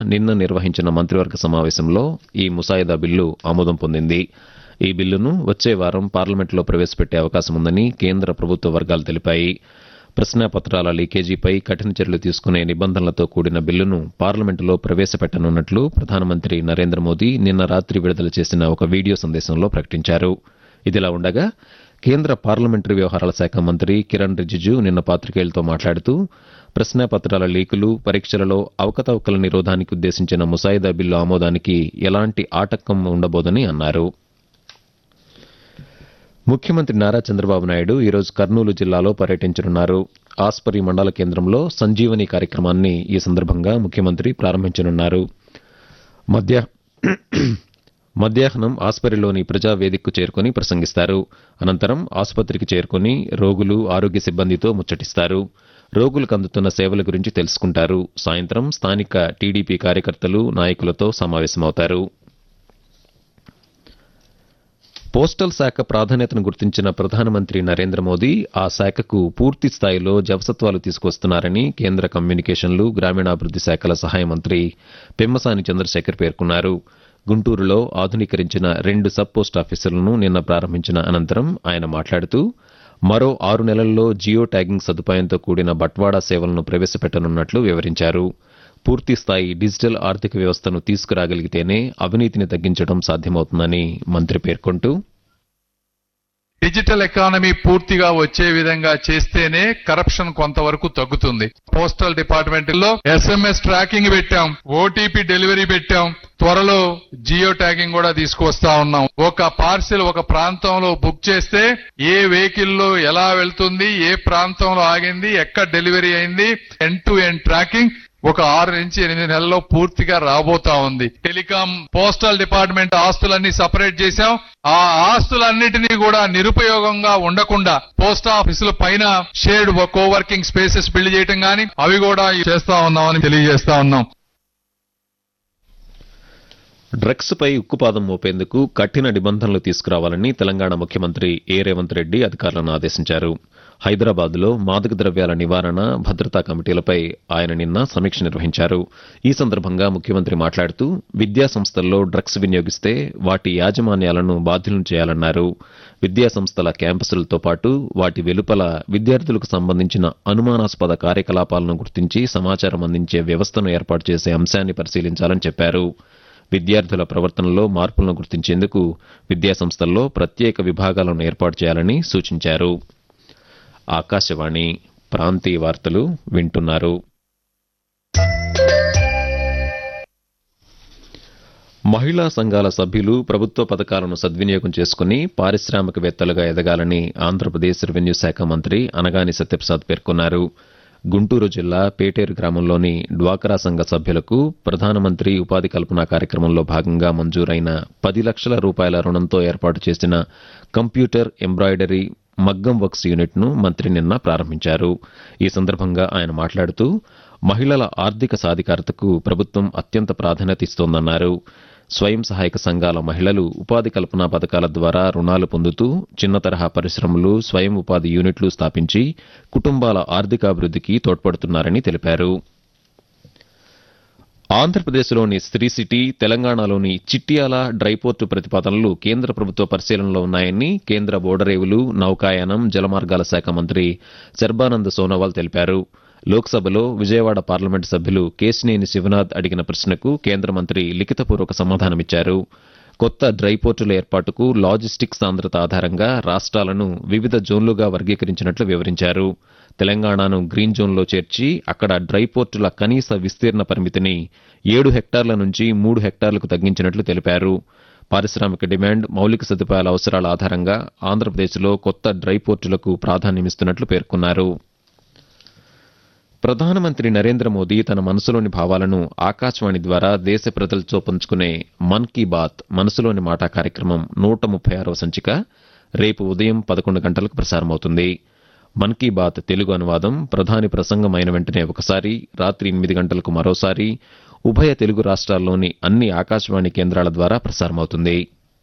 నిన్న నిర్వహించిన మంత్రివర్గ సమావేశంలో ఈ ముసాయిదా బిల్లు ఆమోదం పొందింది ఈ బిల్లును వచ్చే వారం పార్లమెంట్లో ప్రవేశపెట్టే అవకాశం ఉందని కేంద్ర ప్రభుత్వ వర్గాలు తెలిపాయి ప్రశ్నాపత్రాల లీకేజీపై కఠిన చర్యలు తీసుకునే నిబంధనలతో కూడిన బిల్లును పార్లమెంటులో ప్రవేశపెట్టనున్నట్లు ప్రధానమంత్రి నరేంద్ర మోదీ నిన్న రాత్రి విడుదల చేసిన ఒక వీడియో సందేశంలో ప్రకటించారు ఇదిలా ఉండగా కేంద్ర పార్లమెంటరీ వ్యవహారాల శాఖ మంత్రి కిరణ్ రిజిజు నిన్న పాత్రికేయులతో మాట్లాడుతూ ప్రశ్నాపత్రాల లీకులు పరీక్షలలో అవకతవకల నిరోధానికి ఉద్దేశించిన ముసాయిదా బిల్లు ఆమోదానికి ఎలాంటి ఆటంకం ఉండబోదని అన్నారు ముఖ్యమంత్రి నారా చంద్రబాబు నాయుడు ఈరోజు కర్నూలు జిల్లాలో పర్యటించనున్నారు ఆస్పరి మండల కేంద్రంలో సంజీవని కార్యక్రమాన్ని ఈ సందర్భంగా ముఖ్యమంత్రి ప్రారంభించనున్నారు మధ్య మధ్యాహ్నం ఆస్పరిలోని ప్రజావేదికకు చేరుకుని ప్రసంగిస్తారు అనంతరం ఆసుపత్రికి చేరుకుని రోగులు ఆరోగ్య సిబ్బందితో ముచ్చటిస్తారు రోగులకు అందుతున్న సేవల గురించి తెలుసుకుంటారు సాయంత్రం స్థానిక టీడీపీ కార్యకర్తలు నాయకులతో సమావేశమవుతారు పోస్టల్ శాఖ ప్రాధాన్యతను గుర్తించిన ప్రధానమంత్రి నరేంద్ర మోదీ ఆ శాఖకు పూర్తి స్థాయిలో జవసత్వాలు తీసుకొస్తున్నారని కేంద్ర కమ్యూనికేషన్లు గ్రామీణాభివృద్ది శాఖల సహాయ మంత్రి పెమ్మసాని చంద్రశేఖర్ పేర్కొన్నారు గుంటూరులో ఆధునీకరించిన రెండు సబ్ పోస్ట్ ఆఫీసులను నిన్న ప్రారంభించిన అనంతరం ఆయన మాట్లాడుతూ మరో ఆరు నెలల్లో జియో ట్యాగింగ్ సదుపాయంతో కూడిన బట్వాడా సేవలను ప్రవేశపెట్టనున్నట్లు వివరించారు పూర్తి స్థాయి డిజిటల్ ఆర్థిక వ్యవస్థను తీసుకురాగలిగితేనే అవినీతిని తగ్గించడం సాధ్యమవుతుందని మంత్రి పేర్కొంటూ డిజిటల్ ఎకానమీ పూర్తిగా వచ్చే విధంగా చేస్తేనే కరప్షన్ కొంతవరకు తగ్గుతుంది పోస్టల్ డిపార్ట్మెంట్ లో ఎస్ఎంఎస్ ట్రాకింగ్ పెట్టాం ఓటీపీ డెలివరీ పెట్టాం త్వరలో జియో ట్యాగింగ్ కూడా తీసుకొస్తా ఉన్నాం ఒక పార్సిల్ ఒక ప్రాంతంలో బుక్ చేస్తే ఏ వెహికల్ లో ఎలా వెళ్తుంది ఏ ప్రాంతంలో ఆగింది ఎక్కడ డెలివరీ అయింది ఎండ్ టు ఎండ్ ట్రాకింగ్ ఒక ఆరు నుంచి ఎనిమిది నెలల్లో పూర్తిగా రాబోతా ఉంది టెలికాం పోస్టల్ డిపార్ట్మెంట్ ఆస్తులన్నీ సపరేట్ చేశాం ఆ ఆస్తులన్నిటినీ కూడా నిరుపయోగంగా ఉండకుండా పోస్ట్ ఆఫీసుల పైన షేర్డ్ కోవర్కింగ్ స్పేసెస్ బిల్డ్ చేయటం గాని అవి కూడా చేస్తా ఉన్నామని తెలియజేస్తా ఉన్నాం డ్రగ్స్ పై ఉక్కుపాదం మోపేందుకు కఠిన నిబంధనలు తీసుకురావాలని తెలంగాణ ముఖ్యమంత్రి ఏ రేవంత్ రెడ్డి అధికారులను ఆదేశించారు హైదరాబాద్లో మాదక ద్రవ్యాల నివారణ భద్రతా కమిటీలపై ఆయన నిన్న సమీక్ష నిర్వహించారు ఈ సందర్భంగా ముఖ్యమంత్రి మాట్లాడుతూ విద్యా సంస్థల్లో డ్రగ్స్ వినియోగిస్తే వాటి యాజమాన్యాలను బాధ్యులను చేయాలన్నారు విద్యా సంస్థల క్యాంపసులతో పాటు వాటి వెలుపల విద్యార్థులకు సంబంధించిన అనుమానాస్పద కార్యకలాపాలను గుర్తించి సమాచారం అందించే వ్యవస్థను ఏర్పాటు చేసే అంశాన్ని పరిశీలించాలని చెప్పారు విద్యార్థుల ప్రవర్తనలో మార్పులను గుర్తించేందుకు విద్యాసంస్థల్లో ప్రత్యేక విభాగాలను ఏర్పాటు చేయాలని సూచించారు ఆకాశవాణి ప్రాంతీయ వార్తలు వింటున్నారు మహిళా సంఘాల సభ్యులు ప్రభుత్వ పథకాలను సద్వినియోగం చేసుకుని పారిశ్రామికవేత్తలుగా ఎదగాలని ఆంధ్రప్రదేశ్ రెవెన్యూ శాఖ మంత్రి అనగాని సత్యప్రసాద్ పేర్కొన్నారు గుంటూరు జిల్లా పేటేరు గ్రామంలోని డ్వాకరా సంఘ సభ్యులకు ప్రధానమంత్రి ఉపాధి కల్పన కార్యక్రమంలో భాగంగా మంజూరైన పది లక్షల రూపాయల రుణంతో ఏర్పాటు చేసిన కంప్యూటర్ ఎంబ్రాయిడరీ మగ్గం వర్క్స్ యూనిట్ను మంత్రి నిన్న ప్రారంభించారు ఈ సందర్భంగా ఆయన మాట్లాడుతూ మహిళల ఆర్థిక సాధికారతకు ప్రభుత్వం అత్యంత ప్రాధాన్యత ఇస్తోందన్నారు స్వయం సహాయక సంఘాల మహిళలు ఉపాధి కల్పన పథకాల ద్వారా రుణాలు పొందుతూ చిన్న తరహా పరిశ్రమలు స్వయం ఉపాధి యూనిట్లు స్థాపించి కుటుంబాల ఆర్థికాభివృద్ధికి తోడ్పడుతున్నారని తెలిపారు ఆంధ్రప్రదేశ్లోని శ్రీ సిటీ తెలంగాణలోని చిట్యాల డ్రైపోర్టు ప్రతిపాదనలు కేంద్ర ప్రభుత్వ పరిశీలనలో ఉన్నాయని కేంద్ర ఓడరేవులు నౌకాయానం జలమార్గాల శాఖ మంత్రి సర్బానంద్ సోనోవాల్ తెలిపారు లోక్సభలో విజయవాడ పార్లమెంటు సభ్యులు కేశినేని శివనాథ్ అడిగిన ప్రశ్నకు కేంద్ర మంత్రి లిఖితపూర్వక సమాధానమిచ్చారు కొత్త డ్రైపోర్టుల ఏర్పాటుకు లాజిస్టిక్స్ సాంద్రత ఆధారంగా రాష్ట్రాలను వివిధ జోన్లుగా వర్గీకరించినట్లు వివరించారు తెలంగాణను గ్రీన్ జోన్లో చేర్చి అక్కడ డ్రైపోర్టుల కనీస విస్తీర్ణ పరిమితిని ఏడు హెక్టార్ల నుంచి మూడు హెక్టార్లకు తగ్గించినట్లు తెలిపారు పారిశ్రామిక డిమాండ్ మౌలిక సదుపాయాల అవసరాల ఆధారంగా ఆంధ్రప్రదేశ్లో కొత్త డ్రైపోర్టులకు ప్రాధాన్యమిస్తున్నట్లు పేర్కొన్నారు ప్రధానమంత్రి నరేంద్ర మోదీ తన మనసులోని భావాలను ఆకాశవాణి ద్వారా దేశ ప్రజలతో పంచుకునే మన్ కీ బాత్ మనసులోని మాట కార్యక్రమం నూట ముప్పై ఆరవ సంచిక రేపు ఉదయం పదకొండు గంటలకు ప్రసారమవుతుంది మన్ కీ బాత్ తెలుగు అనువాదం ప్రధాని ప్రసంగం అయిన వెంటనే ఒకసారి రాత్రి ఎనిమిది గంటలకు మరోసారి ఉభయ తెలుగు రాష్ట్రాల్లోని అన్ని ఆకాశవాణి కేంద్రాల ద్వారా ప్రసారమవుతుంది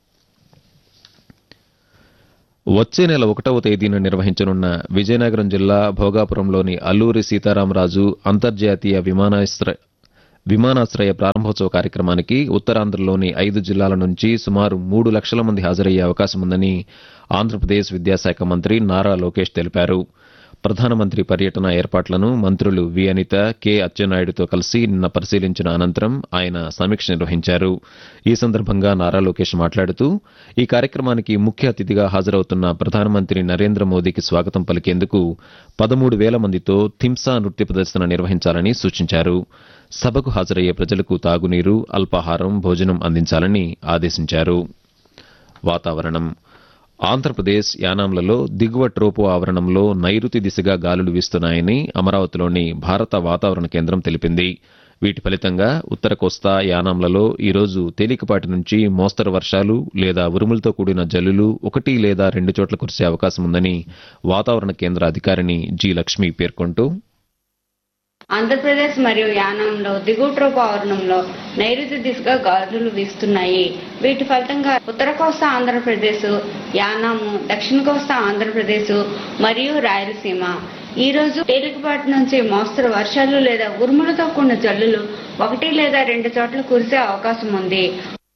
వచ్చే నెల ఒకటవ తేదీన నిర్వహించనున్న విజయనగరం జిల్లా భోగాపురంలోని అల్లూరి సీతారామరాజు అంతర్జాతీయ విమానాశ్ర విమానాశ్రయ ప్రారంభోత్సవ కార్యక్రమానికి ఉత్తరాంధ్రలోని ఐదు జిల్లాల నుంచి సుమారు మూడు లక్షల మంది హాజరయ్యే అవకాశం ఉందని ఆంధ్రప్రదేశ్ విద్యాశాఖ మంత్రి నారా లోకేష్ తెలిపారు ప్రధానమంత్రి పర్యటన ఏర్పాట్లను మంత్రులు వి అనిత కె అచ్చెన్నాయుడుతో కలిసి నిన్న పరిశీలించిన అనంతరం ఆయన సమీక్ష నిర్వహించారు ఈ సందర్భంగా నారా లోకేష్ మాట్లాడుతూ ఈ కార్యక్రమానికి ముఖ్య అతిథిగా హాజరవుతున్న ప్రధానమంత్రి నరేంద్ర మోదీకి స్వాగతం పలికేందుకు పదమూడు వేల మందితో థింసా నృత్య ప్రదర్శన నిర్వహించాలని సూచించారు సభకు హాజరయ్యే ప్రజలకు తాగునీరు అల్పాహారం భోజనం అందించాలని ఆదేశించారు వాతావరణం ఆంధ్రప్రదేశ్ యానాంలలో దిగువ ట్రోపో ఆవరణంలో నైరుతి దిశగా గాలులు వీస్తున్నాయని అమరావతిలోని భారత వాతావరణ కేంద్రం తెలిపింది వీటి ఫలితంగా ఉత్తర కోస్తా యానాంలలో ఈరోజు తేలికపాటి నుంచి మోస్తరు వర్షాలు లేదా ఉరుములతో కూడిన జల్లులు ఒకటి లేదా రెండు చోట్ల కురిసే అవకాశం ఉందని వాతావరణ కేంద్ర అధికారిని జి లక్ష్మి పేర్కొంటూ ఆంధ్రప్రదేశ్ మరియు యానంలో దిగువ ట్రోపు ఆవరణంలో నైరుతి దిశగా గాలులు వీస్తున్నాయి వీటి ఫలితంగా ఉత్తర కోస్తా ఆంధ్రప్రదేశ్ యానాము దక్షిణ కోస్తా ఆంధ్రప్రదేశ్ మరియు రాయలసీమ ఈ రోజు తేలికపాటి నుంచి మోస్తరు వర్షాలు లేదా ఉరుములతో కూడిన జల్లులు ఒకటి లేదా రెండు చోట్ల కురిసే అవకాశం ఉంది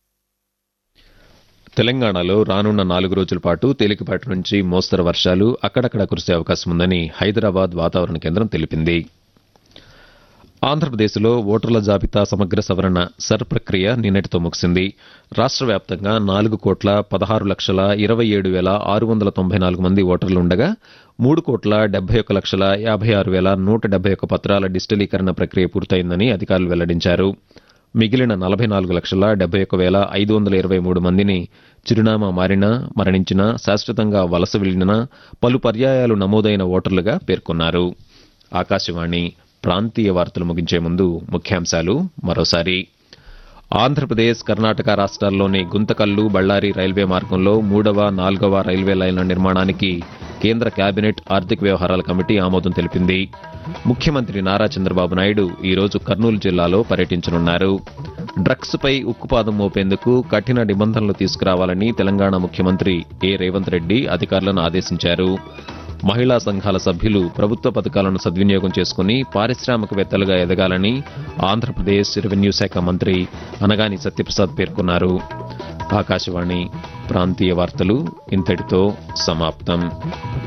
తెలంగాణలో రానున్న నాలుగు రోజుల పాటు తేలికపాటి నుంచి మోస్తరు వర్షాలు అక్కడక్కడ కురిసే అవకాశం ఉందని హైదరాబాద్ వాతావరణ కేంద్రం తెలిపింది ఆంధ్రప్రదేశ్లో ఓటర్ల జాబితా సమగ్ర సవరణ సర్ ప్రక్రియ నిన్నటితో ముగిసింది రాష్ట్ర వ్యాప్తంగా నాలుగు కోట్ల పదహారు లక్షల ఇరవై ఏడు వేల ఆరు వందల తొంభై నాలుగు మంది ఓటర్లు ఉండగా మూడు కోట్ల డెబ్బై ఒక్క లక్షల యాభై ఆరు వేల నూట డెబ్బై ఒక్క పత్రాల డిజిటలీకరణ ప్రక్రియ పూర్తయిందని అధికారులు వెల్లడించారు మిగిలిన నలభై నాలుగు లక్షల డెబ్బై ఒక్క వేల ఐదు వందల ఇరవై మూడు మందిని చిరునామా మారినా మరణించినా శాశ్వతంగా వలస వెళ్లినా పలు పర్యాయాలు నమోదైన ఓటర్లుగా పేర్కొన్నారు ఆకాశవాణి ప్రాంతీయ వార్తలు ముగించే ముందు ముఖ్యాంశాలు మరోసారి ఆంధ్రప్రదేశ్ కర్ణాటక రాష్ట్రాల్లోని గుంతకల్లు బళ్ళారి రైల్వే మార్గంలో మూడవ నాలుగవ రైల్వే లైన్ల నిర్మాణానికి కేంద్ర కేబినెట్ ఆర్థిక వ్యవహారాల కమిటీ ఆమోదం తెలిపింది ముఖ్యమంత్రి నారా చంద్రబాబు నాయుడు ఈరోజు కర్నూలు జిల్లాలో పర్యటించనున్నారు డ్రగ్స్ పై ఉక్కుపాదం మోపేందుకు కఠిన నిబంధనలు తీసుకురావాలని తెలంగాణ ముఖ్యమంత్రి ఏ రేవంత్ రెడ్డి అధికారులను ఆదేశించారు మహిళా సంఘాల సభ్యులు ప్రభుత్వ పథకాలను సద్వినియోగం చేసుకుని పారిశ్రామికవేత్తలుగా ఎదగాలని ఆంధ్రప్రదేశ్ రెవెన్యూ శాఖ మంత్రి అనగాని సత్యప్రసాద్ పేర్కొన్నారు ఆకాశవాణి ప్రాంతీయ వార్తలు ఇంతటితో సమాప్తం